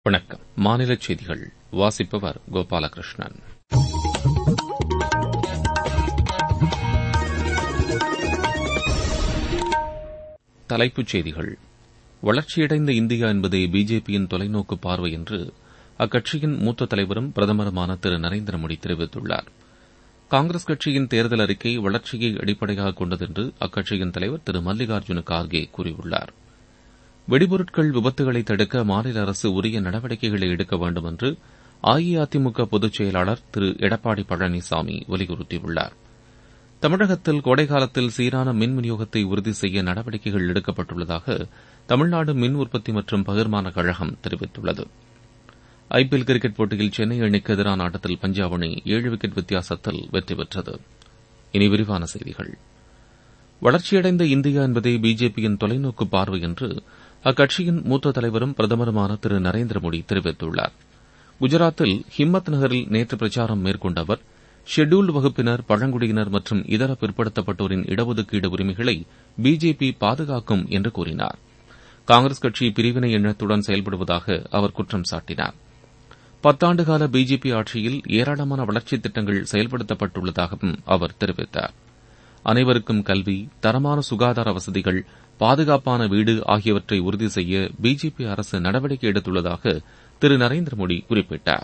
வணக்கம் மாநிலச் செய்திகள் வாசிப்பவர் கோபாலகிருஷ்ணன் தலைப்புச் செய்திகள் வளர்ச்சியடைந்த இந்தியா என்பதே பிஜேபியின் தொலைநோக்கு பார்வை என்று அக்கட்சியின் மூத்த தலைவரும் பிரதமருமான திரு நரேந்திர மோடி தெரிவித்துள்ளார் காங்கிரஸ் கட்சியின் தேர்தல் அறிக்கை வளர்ச்சியை அடிப்படையாக கொண்டது என்று அக்கட்சியின் தலைவர் திரு மல்லிகார்ஜுன கார்கே கூறியுள்ளார் வெடிபொருட்கள் விபத்துகளை தடுக்க மாநில அரசு உரிய நடவடிக்கைகளை எடுக்க வேண்டும் என்று அஇஅதிமுக பொதுச் செயலாளர் திரு எடப்பாடி பழனிசாமி வலியுறுத்தியுள்ளார் தமிழகத்தில் கோடைக்காலத்தில் சீரான மின் விநியோகத்தை உறுதி செய்ய நடவடிக்கைகள் எடுக்கப்பட்டுள்ளதாக தமிழ்நாடு மின் உற்பத்தி மற்றும் பகிர்மான கழகம் தெரிவித்துள்ளது ஐபிஎல் கிரிக்கெட் போட்டியில் சென்னை அணிக்கு எதிரான ஆட்டத்தில் பஞ்சாப் அணி ஏழு விக்கெட் வித்தியாசத்தில் வெற்றி பெற்றது இனி விரிவான செய்திகள் வளர்ச்சியடைந்த இந்தியா என்பதே பிஜேபியின் தொலைநோக்கு பார்வை என்று அக்கட்சியின் மூத்த தலைவரும் பிரதமருமான திரு நரேந்திர மோடி தெரிவித்துள்ளார் குஜராத்தில் ஹிம்மத் நகரில் நேற்று பிரச்சாரம் மேற்கொண்ட அவர் ஷெட்யூல்டு வகுப்பினர் பழங்குடியினர் மற்றும் இதர பிற்படுத்தப்பட்டோரின் இடஒதுக்கீடு உரிமைகளை பிஜேபி பாதுகாக்கும் என்று கூறினார் காங்கிரஸ் கட்சி பிரிவினை எண்ணத்துடன் செயல்படுவதாக அவர் குற்றம் சாட்டினார் பத்தாண்டுகால பிஜேபி ஆட்சியில் ஏராளமான வளர்ச்சித் திட்டங்கள் செயல்படுத்தப்பட்டுள்ளதாகவும் அவர் தெரிவித்தார் அனைவருக்கும் கல்வி தரமான சுகாதார வசதிகள் பாதுகாப்பான வீடு ஆகியவற்றை உறுதி செய்ய பிஜேபி அரசு நடவடிக்கை எடுத்துள்ளதாக திரு நரேந்திர மோடி குறிப்பிட்டார்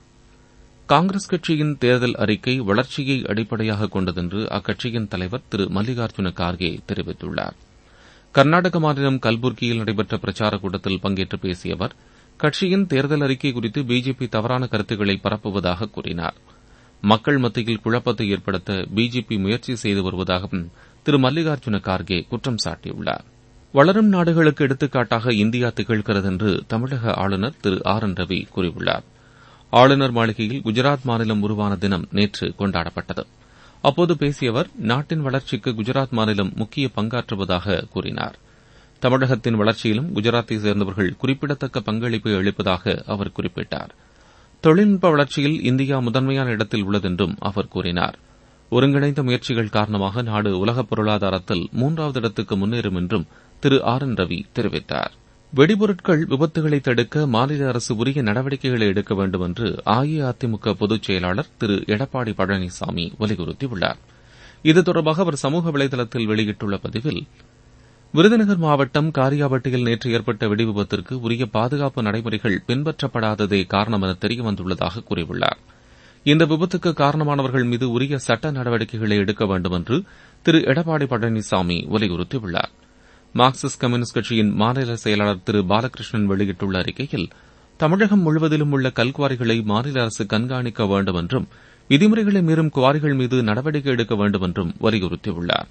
காங்கிரஸ் கட்சியின் தேர்தல் அறிக்கை வளர்ச்சியை அடிப்படையாக கொண்டதென்று அக்கட்சியின் தலைவர் திரு மல்லிகார்ஜுன கார்கே தெரிவித்துள்ளார் கர்நாடக மாநிலம் கல்புர்கியில் நடைபெற்ற பிரச்சாரக் கூட்டத்தில் பங்கேற்று பேசிய அவர் கட்சியின் தேர்தல் அறிக்கை குறித்து பிஜேபி தவறான கருத்துக்களை பரப்புவதாக கூறினார் மக்கள் மத்தியில் குழப்பத்தை ஏற்படுத்த பிஜேபி முயற்சி செய்து வருவதாகவும் திரு மல்லிகார்ஜுன கார்கே குற்றம் சாட்டியுள்ளார் வளரும் நாடுகளுக்கு எடுத்துக்காட்டாக இந்தியா திகழ்கிறது என்று தமிழக ஆளுநர் திரு ஆர் என் ரவி கூறியுள்ளார் ஆளுநர் மாளிகையில் குஜராத் மாநிலம் உருவான தினம் நேற்று கொண்டாடப்பட்டது அப்போது பேசிய அவர் நாட்டின் வளர்ச்சிக்கு குஜராத் மாநிலம் முக்கிய பங்காற்றுவதாக கூறினார் தமிழகத்தின் வளர்ச்சியிலும் குஜராத்தை சேர்ந்தவர்கள் குறிப்பிடத்தக்க பங்களிப்பை அளிப்பதாக அவர் குறிப்பிட்டார் தொழில்நுட்ப வளர்ச்சியில் இந்தியா முதன்மையான இடத்தில் உள்ளதென்றும் அவர் கூறினார் ஒருங்கிணைந்த முயற்சிகள் காரணமாக நாடு உலக பொருளாதாரத்தில் மூன்றாவது இடத்துக்கு முன்னேறும் என்றும் திரு ஆர் என் ரவி தெரிவித்தார் வெடிபொருட்கள் விபத்துகளை தடுக்க மாநில அரசு உரிய நடவடிக்கைகளை எடுக்க வேண்டும் என்று அஇஅதிமுக பொதுச் செயலாளர் திரு எடப்பாடி பழனிசாமி வலியுறுத்தியுள்ளார் இது தொடர்பாக அவர் சமூக வலைதளத்தில் வெளியிட்டுள்ள பதிவில் விருதுநகர் மாவட்டம் காரியாபட்டியில் நேற்று ஏற்பட்ட வெடிவிபத்திற்கு உரிய பாதுகாப்பு நடைமுறைகள் பின்பற்றப்படாததே காரணம் என தெரியவந்துள்ளதாக கூறியுள்ளார் இந்த விபத்துக்கு காரணமானவர்கள் மீது உரிய சட்ட நடவடிக்கைகளை எடுக்க வேண்டும் என்று திரு எடப்பாடி பழனிசாமி வலியுறுத்தியுள்ளார் மார்க்சிஸ்ட் கம்யூனிஸ்ட் கட்சியின் மாநில செயலாளர் திரு பாலகிருஷ்ணன் வெளியிட்டுள்ள அறிக்கையில் தமிழகம் முழுவதிலும் உள்ள கல்குவாரிகளை மாநில அரசு கண்காணிக்க வேண்டும் என்றும் விதிமுறைகளை மீறும் குவாரிகள் மீது நடவடிக்கை எடுக்க வேண்டும் என்றும் வலியுறுத்தியுள்ளார்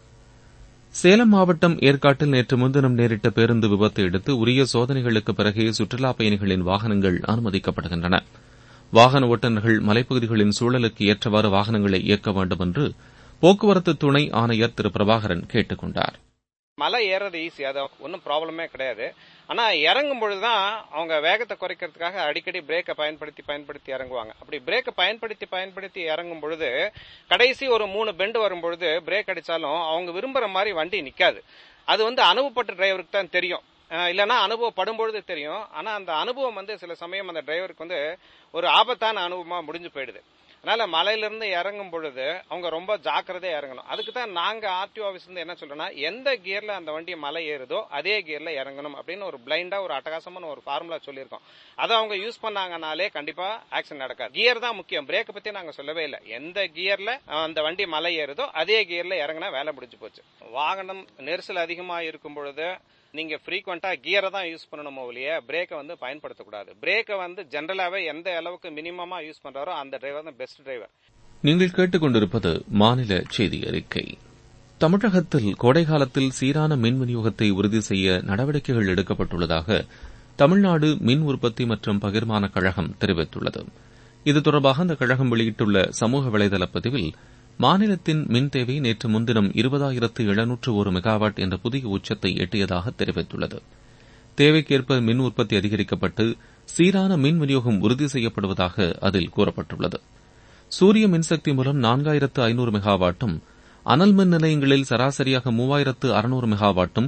சேலம் மாவட்டம் ஏற்காட்டில் நேற்று முன்தினம் நேரிட்ட பேருந்து விபத்தை அடுத்து உரிய சோதனைகளுக்கு பிறகே சுற்றுலாப் பயணிகளின் வாகனங்கள் அனுமதிக்கப்படுகின்றன வாகன ஓட்டுநர்கள் மலைப்பகுதிகளின் சூழலுக்கு ஏற்றவாறு வாகனங்களை இயக்க வேண்டும் என்று போக்குவரத்து துணை ஆணையர் திரு பிரபாகரன் கேட்டுக் கொண்டார் மலை ஏறது ஈஸி அது ஒன்றும் ப்ராப்ளமே கிடையாது ஆனா இறங்கும் பொழுதுதான் அவங்க வேகத்தை குறைக்கிறதுக்காக அடிக்கடி பிரேக்கை பயன்படுத்தி பயன்படுத்தி இறங்குவாங்க அப்படி பிரேக்கை பயன்படுத்தி பயன்படுத்தி இறங்கும் பொழுது கடைசி ஒரு மூணு பெண்டு வரும் பொழுது பிரேக் அடிச்சாலும் அவங்க விரும்புற மாதிரி வண்டி நிக்காது அது வந்து அனுபவப்பட்ட டிரைவருக்கு தான் தெரியும் இல்லைன்னா அனுபவப்படும் பொழுது தெரியும் ஆனா அந்த அனுபவம் வந்து சில சமயம் அந்த டிரைவருக்கு வந்து ஒரு ஆபத்தான அனுபவமா முடிஞ்சு போயிடுது அதனால மலையிலிருந்து இறங்கும் பொழுது அவங்க ரொம்ப ஜாக்கிரதையா இறங்கணும் அதுக்கு தான் நாங்க ஆர்டிஓ ஆஃபீஸ் இருந்து என்ன சொல்றோம்னா எந்த கியர்ல அந்த வண்டி மலை ஏறுதோ அதே கியர்ல இறங்கணும் அப்படின்னு ஒரு பிளைண்டா ஒரு அட்டகாசமான ஒரு ஃபார்முலா சொல்லியிருக்கோம் அதை அவங்க யூஸ் பண்ணாங்கனாலே கண்டிப்பா ஆக்சிடென்ட் நடக்காது கியர் தான் முக்கியம் பிரேக்கை பத்தி நாங்க சொல்லவே இல்லை எந்த கியர்ல அந்த வண்டி மலை ஏறுதோ அதே கியர்ல இறங்கினா வேலை முடிஞ்சு போச்சு வாகனம் நெரிசல் அதிகமா இருக்கும் பொழுது நீங்க ஃப்ரீக்வெண்டா கியரை தான் யூஸ் பண்ணணும் ஒழிய பிரேக்கை வந்து பயன்படுத்தக்கூடாது பிரேக்கை வந்து ஜென்ரலாவே எந்த அளவுக்கு மினிமமா யூஸ் பண்றாரோ அந்த டிரைவர் தான் பெஸ்ட் டிரைவர் நீங்கள் கேட்டுக்கொண்டிருப்பது மாநில செய்தி அறிக்கை தமிழகத்தில் கோடைக்காலத்தில் சீரான மின் விநியோகத்தை உறுதி செய்ய நடவடிக்கைகள் எடுக்கப்பட்டுள்ளதாக தமிழ்நாடு மின் உற்பத்தி மற்றும் பகிர்மான கழகம் தெரிவித்துள்ளது இது தொடர்பாக அந்த கழகம் வெளியிட்டுள்ள சமூக வலைதள பதிவில் மாநிலத்தின் மின் தேவை நேற்று முன்தினம் இருபதாயிரத்து எழுநூற்று ஒரு மெகாவாட் என்ற புதிய உச்சத்தை எட்டியதாக தெரிவித்துள்ளது தேவைக்கேற்ப மின் உற்பத்தி அதிகரிக்கப்பட்டு சீரான மின் விநியோகம் உறுதி செய்யப்படுவதாக அதில் கூறப்பட்டுள்ளது சூரிய மின்சக்தி மூலம் நான்காயிரத்து ஐநூறு மெகாவாட்டும் அனல் மின் நிலையங்களில் சராசரியாக மூவாயிரத்து அறுநூறு மெகாவாட்டும்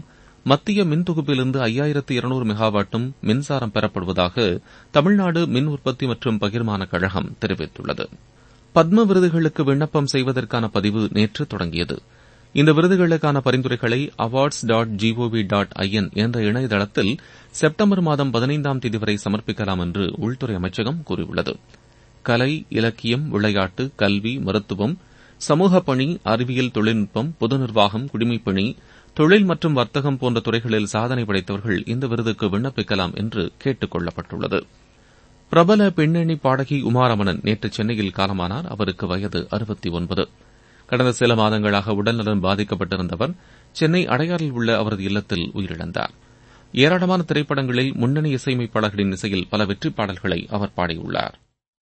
மத்திய மின் தொகுப்பிலிருந்து ஐயாயிரத்து இருநூறு மெகாவாட்டும் மின்சாரம் பெறப்படுவதாக தமிழ்நாடு மின் உற்பத்தி மற்றும் பகிர்மான கழகம் தெரிவித்துள்ளது பத்ம விருதுகளுக்கு விண்ணப்பம் செய்வதற்கான பதிவு நேற்று தொடங்கியது இந்த விருதுகளுக்கான பரிந்துரைகளை awards dot gov dot in என்ற இணையதளத்தில் செப்டம்பர் மாதம் பதினைந்தாம் தேதி வரை சமர்ப்பிக்கலாம் என்று உள்துறை அமைச்சகம் கூறியுள்ளது கலை இலக்கியம் விளையாட்டு கல்வி மருத்துவம் சமூக பணி அறிவியல் தொழில்நுட்பம் பொது நிர்வாகம் குடிமைப்பணி தொழில் மற்றும் வர்த்தகம் போன்ற துறைகளில் சாதனை படைத்தவர்கள் இந்த விருதுக்கு விண்ணப்பிக்கலாம் என்று கேட்டுக் கொள்ளப்பட்டுள்ளது பிரபல பெண்ணணி பாடகி உமாரமணன் நேற்று சென்னையில் காலமானார் அவருக்கு வயது அறுபத்தி ஒன்பது கடந்த சில மாதங்களாக உடல்நலம் பாதிக்கப்பட்டிருந்த அவர் சென்னை அடையாறில் உள்ள அவரது இல்லத்தில் உயிரிழந்தார் ஏராளமான திரைப்படங்களில் முன்னணி இசையமைப்பாளர்களின் இசையில் பல வெற்றிப் பாடல்களை அவர் பாடியுள்ளார்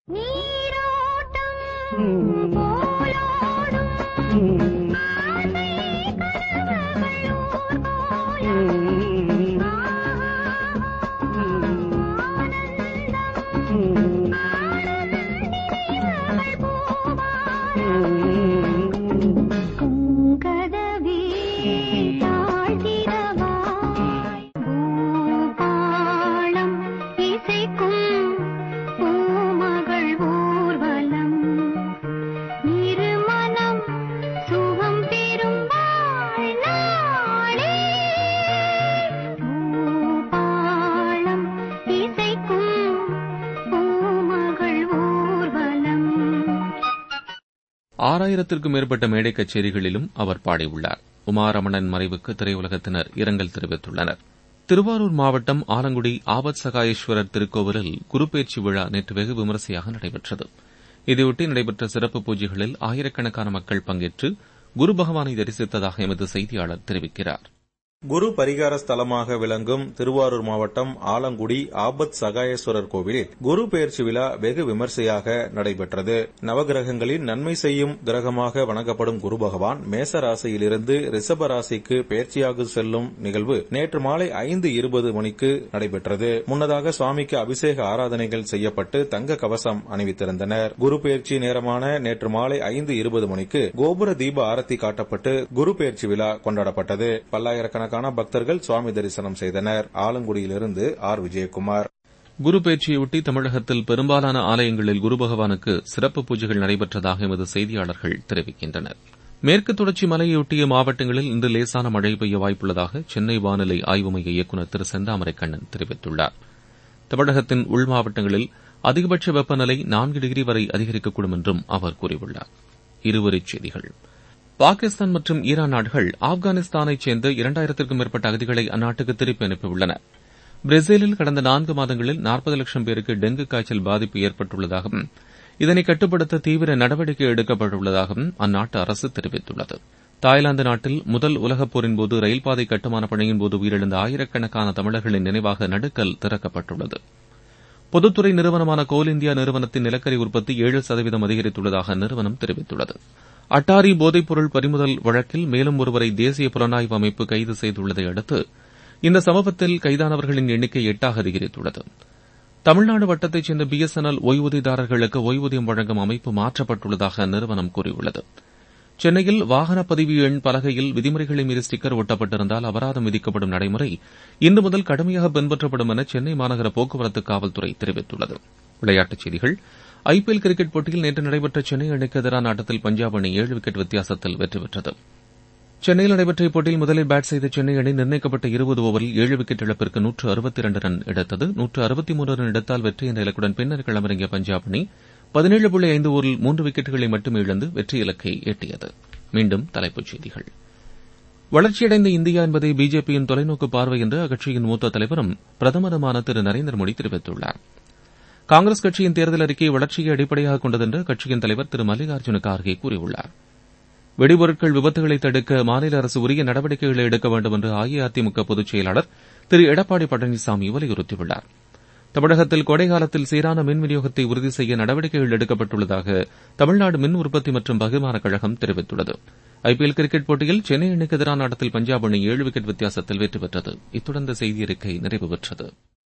ஆறாயிரத்திற்கும் மேற்பட்ட மேடை கச்சேரிகளிலும் அவர் பாடியுள்ளார் உமாரமணன் மறைவுக்கு திரையுலகத்தினர் இரங்கல் தெரிவித்துள்ளனர் திருவாரூர் மாவட்டம் ஆலங்குடி ஆபத் சகாயேஸ்வரர் திருக்கோவிலில் குருபெயர்ச்சி விழா நேற்று வெகு விமரிசையாக நடைபெற்றது இதையொட்டி நடைபெற்ற சிறப்பு பூஜைகளில் ஆயிரக்கணக்கான மக்கள் பங்கேற்று குரு பகவானை தரிசித்ததாக எமது செய்தியாளர் தெரிவிக்கிறார் குரு பரிகார ஸ்தலமாக விளங்கும் திருவாரூர் மாவட்டம் ஆலங்குடி ஆபத் சகாயேஸ்வரர் கோவிலில் குரு பெயர்ச்சி விழா வெகு விமர்சையாக நடைபெற்றது நவகிரகங்களின் நன்மை செய்யும் கிரகமாக வணங்கப்படும் குரு பகவான் மேச ராசியிலிருந்து ரிஷப ராசிக்கு பெயர்ச்சியாக செல்லும் நிகழ்வு நேற்று மாலை ஐந்து இருபது மணிக்கு நடைபெற்றது முன்னதாக சுவாமிக்கு அபிஷேக ஆராதனைகள் செய்யப்பட்டு தங்க கவசம் அணிவித்திருந்தனர் குரு பெயர்ச்சி நேரமான நேற்று மாலை ஐந்து இருபது மணிக்கு கோபுர தீப ஆரத்தி காட்டப்பட்டு குரு பெயர்ச்சி விழா கொண்டாடப்பட்டது பல்லாயிரக்கணக்கான லட்சக்கணக்கான பக்தர்கள் சுவாமி தரிசனம் செய்தனர் ஆலங்குடியிலிருந்து ஆர் விஜயகுமார் குரு பேச்சியொட்டி தமிழகத்தில் பெரும்பாலான ஆலயங்களில் குரு பகவானுக்கு சிறப்பு பூஜைகள் நடைபெற்றதாக எமது செய்தியாளர்கள் தெரிவிக்கின்றனர் மேற்கு தொடர்ச்சி மலையொட்டிய மாவட்டங்களில் இன்று லேசான மழை பெய்ய வாய்ப்புள்ளதாக சென்னை வானிலை ஆய்வு மைய இயக்குநர் திரு செந்தாமரை கண்ணன் தெரிவித்துள்ளார் தமிழகத்தின் உள் மாவட்டங்களில் அதிகபட்ச வெப்பநிலை நான்கு டிகிரி வரை அதிகரிக்கக்கூடும் என்றும் அவர் கூறியுள்ளார் இருவரிச் செய்திகள் பாகிஸ்தான் மற்றும் ஈரான் நாடுகள் ஆப்கானிஸ்தானைச் சேர்ந்த இரண்டாயிரத்திற்கும் மேற்பட்ட அகதிகளை அந்நாட்டுக்கு திருப்பி அனுப்பியுள்ளன பிரேசிலில் கடந்த நான்கு மாதங்களில் நாற்பது லட்சம் பேருக்கு டெங்கு காய்ச்சல் பாதிப்பு ஏற்பட்டுள்ளதாகவும் இதனை கட்டுப்படுத்த தீவிர நடவடிக்கை எடுக்கப்பட்டுள்ளதாகவும் அந்நாட்டு அரசு தெரிவித்துள்ளது தாய்லாந்து நாட்டில் முதல் உலகப் போரின்போது ரயில்பாதை கட்டுமான பணியின்போது உயிரிழந்த ஆயிரக்கணக்கான தமிழர்களின் நினைவாக நடுக்கல் திறக்கப்பட்டுள்ளது பொதுத்துறை நிறுவனமான கோல் இந்தியா நிறுவனத்தின் நிலக்கரி உற்பத்தி ஏழு சதவீதம் அதிகரித்துள்ளதாக அந்நிறுவனம் தெரிவித்துள்ளது அட்டாரி போதைப்பொருள் பறிமுதல் வழக்கில் மேலும் ஒருவரை தேசிய புலனாய்வு அமைப்பு கைது செய்துள்ளதை அடுத்து இந்த சம்பவத்தில் கைதானவர்களின் எண்ணிக்கை எட்டாக அதிகரித்துள்ளது தமிழ்நாடு வட்டத்தைச் சேர்ந்த பிஎஸ்என்எல் ஓய்வூதியதாரர்களுக்கு ஓய்வூதியம் வழங்கும் அமைப்பு மாற்றப்பட்டுள்ளதாக அந்நிறுவனம் கூறியுள்ளது சென்னையில் வாகன பதிவு எண் பலகையில் விதிமுறைகளை மீறி ஸ்டிக்கர் ஒட்டப்பட்டிருந்தால் அபராதம் விதிக்கப்படும் நடைமுறை இன்று முதல் கடுமையாக பின்பற்றப்படும் என சென்னை மாநகர போக்குவரத்து காவல்துறை தெரிவித்துள்ளது விளையாட்டுச் செய்திகள் ஐபிஎல் கிரிக்கெட் போட்டியில் நேற்று நடைபெற்ற சென்னை அணிக்கு எதிரான ஆட்டத்தில் பஞ்சாப் அணி ஏழு விக்கெட் வித்தியாசத்தில் வெற்றி பெற்றது சென்னையில் நடைபெற்ற இப்போட்டியில் முதலில் பேட் செய்த சென்னை அணி நிர்ணயிக்கப்பட்ட இருபது ஓவரில் ஏழு விக்கெட் இழப்பிற்கு நூற்று அறுபத்தி இரண்டு ரன் எடுத்தது நூற்று அறுபத்தி மூன்று ரன் எடுத்தால் வெற்றி என்ற இலக்குடன் பின்னர் களமிறங்கிய பஞ்சாப் அணி பதினேழு புள்ளி ஐந்து ஓவரில் மூன்று விக்கெட்டுகளை மட்டுமே இழந்து வெற்றி இலக்கை எட்டியது மீண்டும் தலைப்புச் செய்திகள் வளர்ச்சியடைந்த இந்தியா என்பதை பிஜேபியின் தொலைநோக்கு பார்வை என்று அக்கட்சியின் மூத்த தலைவரும் பிரதமருமான திரு நரேந்திர மோடி தெரிவித்துள்ளார் காங்கிரஸ் கட்சியின் தேர்தல் அறிக்கை வளர்ச்சியை அடிப்படையாக கொண்டது என்று அக்கட்சியின் தலைவர் திரு மல்லிகார்ஜுன கார்கே கூறியுள்ளார் வெடிபொருட்கள் விபத்துகளை தடுக்க மாநில அரசு உரிய நடவடிக்கைகளை எடுக்க வேண்டும் என்று அஇஅதிமுக பொதுச் செயலாளர் திரு எடப்பாடி பழனிசாமி வலியுறுத்தியுள்ளார் தமிழகத்தில் கோடைக்காலத்தில் சீரான மின் விநியோகத்தை உறுதி செய்ய நடவடிக்கைகள் எடுக்கப்பட்டுள்ளதாக தமிழ்நாடு மின் உற்பத்தி மற்றும் பகிர்மான கழகம் தெரிவித்துள்ளது ஐபிஎல் கிரிக்கெட் போட்டியில் சென்னை அணிக்கு எதிரான ஆட்டத்தில் பஞ்சாப் அணி ஏழு விக்கெட் வித்தியாசத்தில் வெற்றி பெற்றது இத்துடன் இந்த செய்தி அறிக்கை நிறைவு பெற்றது